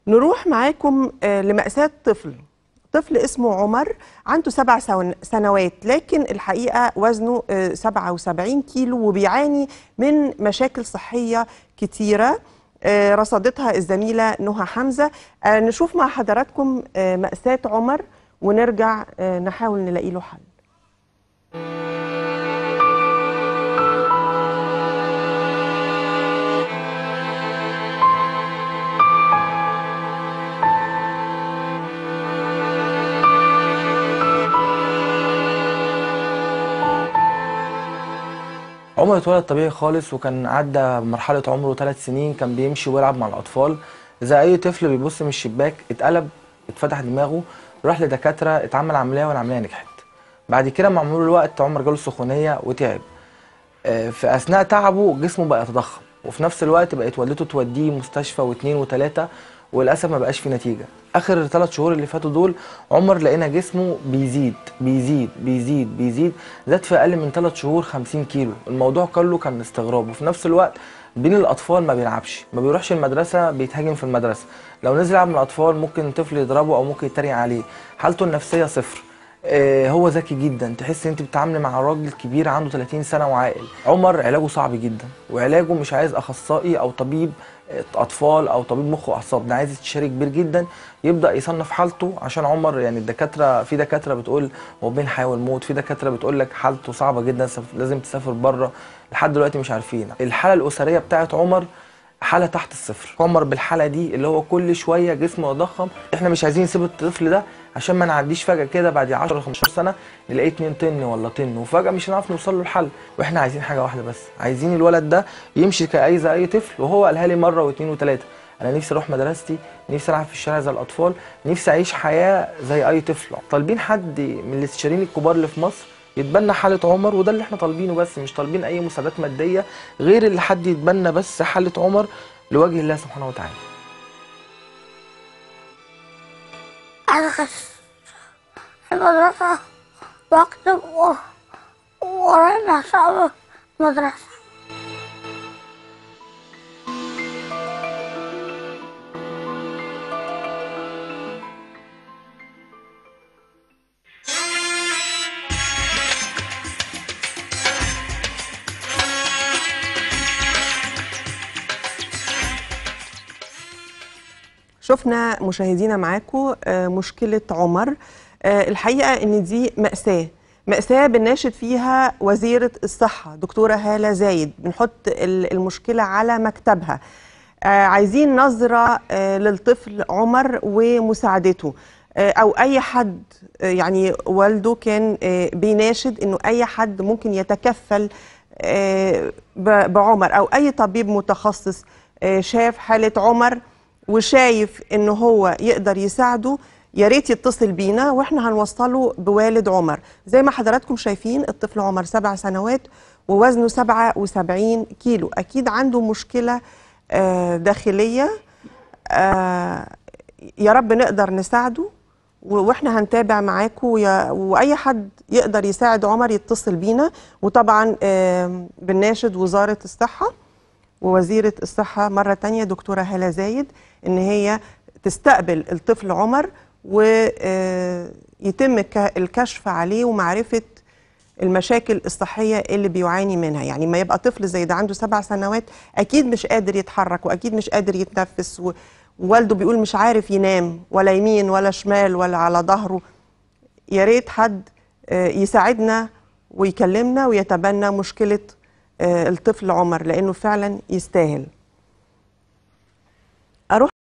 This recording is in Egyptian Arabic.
نروح معاكم آه، لمأساة طفل طفل اسمه عمر عنده سبع سون- سنوات لكن الحقيقة وزنه آه، 77 كيلو وبيعاني من مشاكل صحية كتيرة آه، رصدتها الزميلة نهى حمزة آه، نشوف مع حضراتكم آه، مأساة عمر ونرجع آه، نحاول نلاقي له حل عمر اتولد طبيعي خالص وكان عدى مرحلة عمره ثلاث سنين كان بيمشي ويلعب مع الأطفال زي أي طفل بيبص من الشباك اتقلب اتفتح دماغه راح لدكاترة اتعمل عملية والعملية نجحت بعد كده مع مرور الوقت عمر جاله سخونية وتعب آه، في أثناء تعبه جسمه بقى يتضخم وفي نفس الوقت بقت والدته توديه مستشفى واثنين وثلاثة وللأسف ما بقاش في نتيجة آخر ثلاث شهور اللي فاتوا دول عمر لقينا جسمه بيزيد بيزيد بيزيد بيزيد زاد في أقل من ثلاث شهور 50 كيلو الموضوع كله كان استغراب وفي نفس الوقت بين الأطفال ما بيلعبش ما بيروحش المدرسة بيتهاجم في المدرسة لو نزل يلعب مع الأطفال ممكن طفل يضربه أو ممكن يتريق عليه حالته النفسية صفر آه، هو ذكي جدا تحس ان انت بتتعاملي مع راجل كبير عنده 30 سنه وعاقل عمر علاجه صعب جدا وعلاجه مش عايز اخصائي او طبيب آه، اطفال او طبيب مخ واعصاب ده عايز استشاري كبير جدا يبدا يصنف حالته عشان عمر يعني الدكاتره في دكاتره بتقول هو بين الحياه والموت في دكاتره بتقول لك حالته صعبه جدا سف- لازم تسافر بره لحد دلوقتي مش عارفين الحاله الاسريه بتاعت عمر حاله تحت الصفر عمر بالحاله دي اللي هو كل شويه جسمه يضخم احنا مش عايزين نسيب الطفل ده عشان ما نعديش فجاه كده بعد 10 15 سنه نلاقيه 2 طن ولا طن وفجاه مش هنعرف نوصل له الحل واحنا عايزين حاجه واحده بس عايزين الولد ده يمشي كأي زي اي طفل وهو قالها لي مره واثنين وثلاثه انا نفسي اروح مدرستي نفسي العب في الشارع زي الاطفال نفسي اعيش حياه زي اي طفل طالبين حد من الاستشاريين الكبار اللي في مصر يتبنى حالة عمر وده اللي احنا طالبينه بس مش طالبين أي مساعدات مادية غير اللي حد يتبنى بس حالة عمر لوجه الله سبحانه وتعالى أدرس في المدرسة وأكتب و- ورانا صعب المدرسة شفنا مشاهدينا معاكم آه، مشكلة عمر آه، الحقيقة ان دي مأساة مأساة بنناشد فيها وزيرة الصحة دكتورة هالة زايد بنحط ال- المشكلة على مكتبها آه، عايزين نظرة آه، للطفل عمر ومساعدته آه، او اي حد آه، يعني والده كان آه، بيناشد انه اي حد ممكن يتكفل آه، ب- بعمر او اي طبيب متخصص آه، شاف حالة عمر وشايف انه هو يقدر يساعده يا ريت يتصل بينا واحنا هنوصله بوالد عمر زي ما حضراتكم شايفين الطفل عمر سبع سنوات ووزنه 77 كيلو اكيد عنده مشكلة آه، داخلية آه، يا رب نقدر نساعده و- واحنا هنتابع معاكم ويا- واي حد يقدر يساعد عمر يتصل بينا وطبعا آم، بنناشد وزارة الصحة ووزيرة الصحة مرة تانية دكتورة هالة زايد إن هي تستقبل الطفل عمر ويتم الكشف عليه ومعرفة المشاكل الصحية اللي بيعاني منها يعني ما يبقى طفل زي ده عنده سبع سنوات أكيد مش قادر يتحرك وأكيد مش قادر يتنفس و- ووالده بيقول مش عارف ينام ولا يمين ولا شمال ولا على ظهره يا ريت حد آه، يساعدنا ويكلمنا ويتبنى مشكلة آه، الطفل عمر لأنه فعلا يستاهل